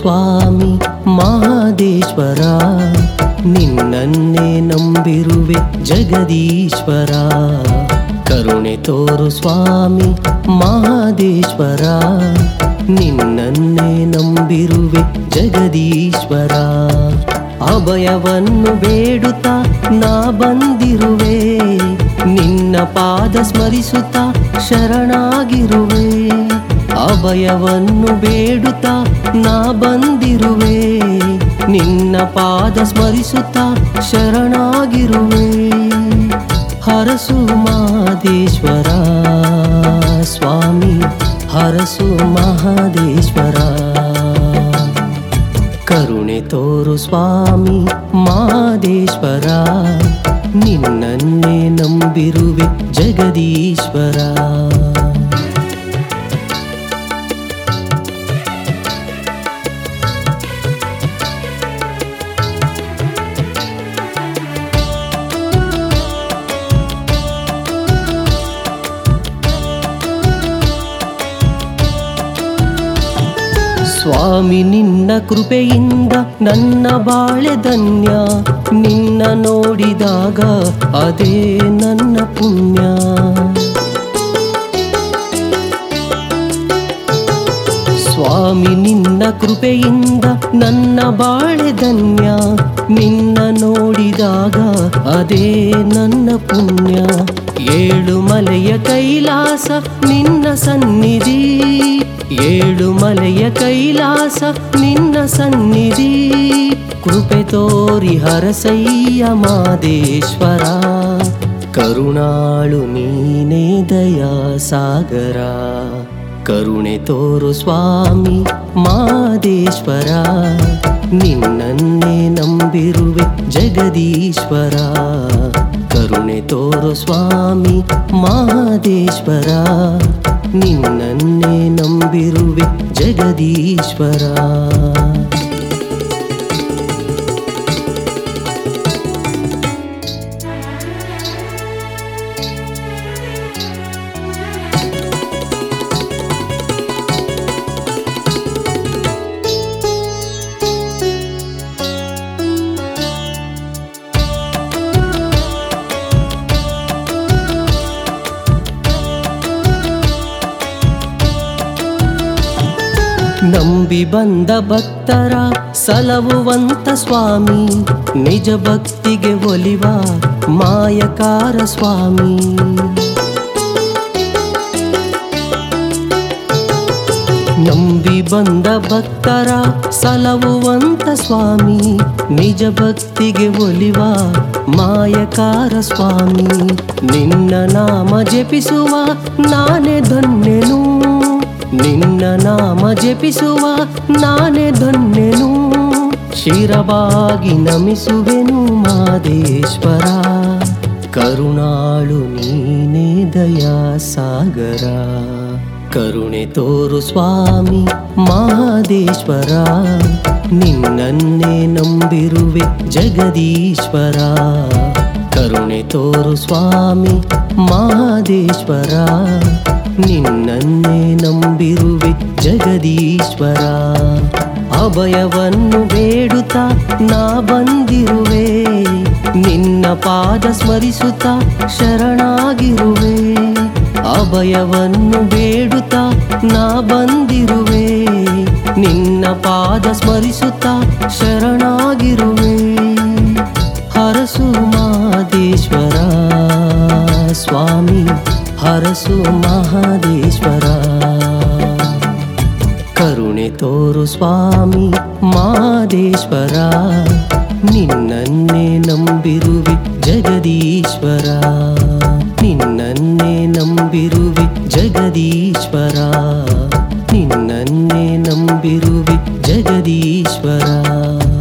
ಸ್ವಾಮಿ ಮಹಾದೇಶ್ವರ ನಿನ್ನನ್ನೇ ನಂಬಿರುವೆ ಜಗದೀಶ್ವರ ಕರುಣೆ ತೋರು ಸ್ವಾಮಿ ಮಹಾದೇಶ್ವರ ನಿನ್ನನ್ನೇ ನಂಬಿರುವೆ ಜಗದೀಶ್ವರ ಅಭಯವನ್ನು ಬೇಡುತ್ತಾ ನಾ ಬಂದಿರುವೆ ನಿನ್ನ ಪಾದ ಸ್ಮರಿಸುತ್ತಾ ಶರಣಾಗಿರುವೆ ಅಭಯವನ್ನು ಬೇಡುತ್ತಾ ನಾ ಬಂದಿರುವೆ ನಿನ್ನ ಪಾದ ಸ್ಮರಿಸುತ್ತಾ ಶರಣಾಗಿರುವೆ ಹರಸು ಮಹದೇಶ್ವರ ಸ್ವಾಮಿ ಹರಸು ಮಹದೇಶ್ವರ ಕರುಣೆ ತೋರು ಸ್ವಾಮಿ ಮಹದೇಶ್ವರ ನಿನ್ನನ್ನೇ ನಂಬಿರುವೆ ಜಗದೀಶ್ವರ ಸ್ವಾಮಿ ನಿನ್ನ ಕೃಪೆಯಿಂದ ನನ್ನ ಬಾಳೆ ಧನ್ಯ ನಿನ್ನ ನೋಡಿದಾಗ ಅದೇ ನನ್ನ ಪುಣ್ಯ ಸ್ವಾಮಿ ನಿನ್ನ ಕೃಪೆಯಿಂದ ನನ್ನ ಬಾಳೆ ಧನ್ಯ ನಿನ್ನ ನೋಡಿದಾಗ ಅದೇ ನನ್ನ ಪುಣ್ಯ ಏಳು ಮಲೆಯ ಕೈಲಾಸ ನಿನ್ನ ಸನ್ನಿಧಿ ಏಳು ಮಲೆಯ ಕೈಲಾಸ ನಿನ್ನ ಸನ್ನಿಧಿ ಕೃಪೆ ತೋರಿ ಹರಸಯ್ಯ ಮಾದೇಶ್ವರ ಕರುಣಾಳು ನೀನೇ ದಯಾ ಸಾಗರ ಕರುಣೆ ತೋರು ಸ್ವಾಮಿ ಮಾದೇಶ್ವರ ನಿನ್ನನ್ನೇ ನಂಬಿರುವೆ ಜಗದೀಶ್ವರ ಕರುಣೆ ತೋರು ಸ್ವಾಮಿ ಮಹದೇಶ್ವರ ನಿನ್ನನ್ನೇ ನಂಬಿರುವೆ ಜಗದೀಶ್ವರ ನಂಬಿ ಬಂದ ಭಕ್ತರ ಸಲವುವಂತ ಸ್ವಾಮಿ ನಿಜ ಭಕ್ತಿಗೆ ಒಲಿವ ಮಾಯಕಾರ ಸ್ವಾಮಿ ನಂಬಿ ಬಂದ ಭಕ್ತರ ಸಲವುವಂತ ಸ್ವಾಮಿ ನಿಜ ಭಕ್ತಿಗೆ ಒಲಿವ ಮಾಯಕಾರ ಸ್ವಾಮಿ ನಿನ್ನ ನಾಮ ಜಪಿಸುವ ನಾನೇ ಧನ್ಯನು ನಿನ್ನ ನಾಮ ಜಪಿಸುವ ನಾನೇ ಧನ್ಯನು ಶಿರವಾಗಿ ನಮಿಸುವೆನು ಮಾದೇಶ್ವರ ಕರುಣಾಳು ನೀನೇ ದಯಾ ಸಾಗರ ಕರುಣೆ ತೋರು ಸ್ವಾಮಿ ಮಹದೇಶ್ವರ ನಿನ್ನನ್ನೇ ನಂಬಿರುವೆ ಜಗದೀಶ್ವರ ಕರುಣೆ ತೋರು ಸ್ವಾಮಿ ಮಹದೇಶ್ವರ ನಿನ್ನನ್ನೇ ನಂಬಿರುವೆ ಜಗದೀಶ್ವರ ಅಭಯವನ್ನು ಬೇಡುತ್ತಾ ನಾ ಬಂದಿರುವೆ ನಿನ್ನ ಪಾದ ಸ್ಮರಿಸುತ್ತಾ ಶರಣಾಗಿರುವೆ ಅಭಯವನ್ನು ಬೇಡುತ್ತಾ ನಾ ಬಂದಿರುವೆ ನಿನ್ನ ಪಾದ ಸ್ಮರಿಸುತ್ತಾ ಶರಣಾಗಿರುವೆ ಹರಸು ಮಹದೇಶ್ವರ ಸ್ವಾಮಿ ಹರಸು ಮಹದೇಶ್ವರ ಕರುಣೆ ತೋರು ಸ್ವಾಮಿ ಮಹದೇಶ್ವರ ನಿನ್ನನ್ನೇ ನಂಬಿರುವೆ ಜಗದೀಶ್ವರ ನಿನ್ನನ್ನೇ ನಂಬಿರುವೆ ಜಗದೀಶ್ವರ ನಿನ್ನನ್ನೇ ನಂಬಿರುವೆ ಜಗದೀಶ್ವರ